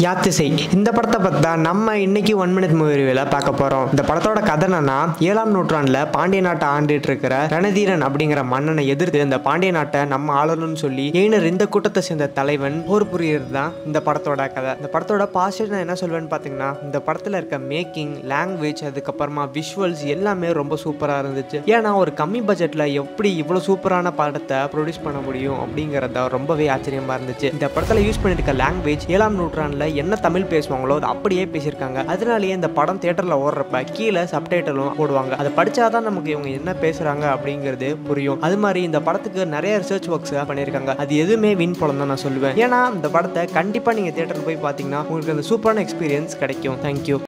யாத்திசை இந்த படத்தை பற்றி தான் நம்ம இன்னைக்கு ஒன் மினிட் மூவி ரிவியூல பார்க்க போகிறோம் இந்த படத்தோட கதை என்னன்னா ஏழாம் நூற்றாண்டில் பாண்டிய நாட்டை ஆண்டுட்டு இருக்கிற ரணதீரன் அப்படிங்கிற மன்னனை எதிர்த்து இந்த பாண்டிய நாட்டை நம்ம ஆளணும்னு சொல்லி ஏனர் இந்த கூட்டத்தை சேர்ந்த தலைவன் போர் புரியறது தான் இந்த படத்தோட கதை இந்த படத்தோட பாசிட்டிவ் நான் என்ன சொல்வேன்னு பார்த்தீங்கன்னா இந்த படத்தில் இருக்க மேக்கிங் லாங்குவேஜ் அதுக்கப்புறமா விஷுவல்ஸ் எல்லாமே ரொம்ப சூப்பராக இருந்துச்சு ஏன்னா ஒரு கம்மி பட்ஜெட்டில் எப்படி இவ்வளோ சூப்பரான படத்தை ப்ரொடியூஸ் பண்ண முடியும் அப்படிங்கிறத ரொம்பவே ஆச்சரியமாக இருந்துச்சு இந்த படத்தில் யூஸ் பண்ணியிருக்க லாங்குவேஜ் ஏழாம் நூற்றாண்டில் என்ன தமிழ் பேசுவாங்களோ அது அப்படியே பேசியிருக்காங்க அதனாலேயே இந்த படம் தேட்டரில் ஓடுறப்ப கீழே சப்டைட்டலும் போடுவாங்க அதை படிச்சாதான் நமக்கு இவங்க என்ன பேசுகிறாங்க அப்படிங்கிறது புரியும் அது மாதிரி இந்த படத்துக்கு நிறைய ரிசர்ச் ஒர்க்ஸ் பண்ணியிருக்காங்க அது எதுவுமே வின் படம் தான் நான் சொல்லுவேன் ஏன்னா இந்த படத்தை கண்டிப்பாக நீங்கள் தேட்டரில் போய் பார்த்தீங்கன்னா உங்களுக்கு அந்த சூப்பரான எக்ஸ்பீரியன்ஸ் கிடைக்கும் தேங்க்யூ